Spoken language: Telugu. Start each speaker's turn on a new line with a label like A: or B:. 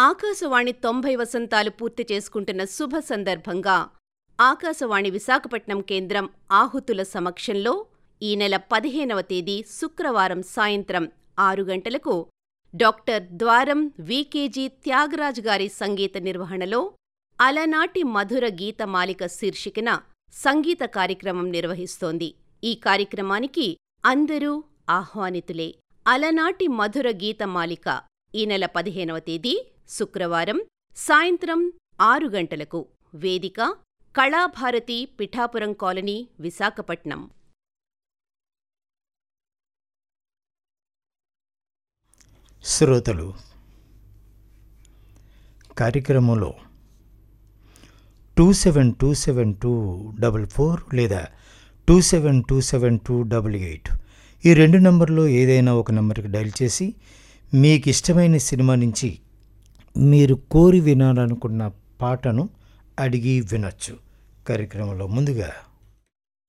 A: ఆకాశవాణి తొంభై వసంతాలు పూర్తి చేసుకుంటున్న శుభ సందర్భంగా ఆకాశవాణి విశాఖపట్నం కేంద్రం ఆహుతుల సమక్షంలో ఈ నెల పదిహేనవ తేదీ శుక్రవారం సాయంత్రం ఆరు గంటలకు డాక్టర్ ద్వారం వికేజీ త్యాగరాజ్ గారి సంగీత నిర్వహణలో అలనాటి మధుర గీతమాలిక శీర్షికన సంగీత కార్యక్రమం నిర్వహిస్తోంది ఈ కార్యక్రమానికి అందరూ ఆహ్వానితులే అలనాటి మధుర గీతమాలిక ఈ నెల పదిహేనవ తేదీ శుక్రవారం సాయంత్రం ఆరు గంటలకు వేదిక కళాభారతి పిఠాపురం కాలనీ విశాఖపట్నం
B: శ్రోతలు కార్యక్రమంలో two seven two seven two double four లేదా two seven two seven two double eight ఈ రెండు నంబర్లో ఏదైనా ఒక నెంబర్కి డైల్ చేసి మీకు ఇష్టమైన సినిమా నుంచి మీరు కోరి వినాలనుకున్న పాటను అడిగి వినొచ్చు కార్యక్రమంలో ముందుగా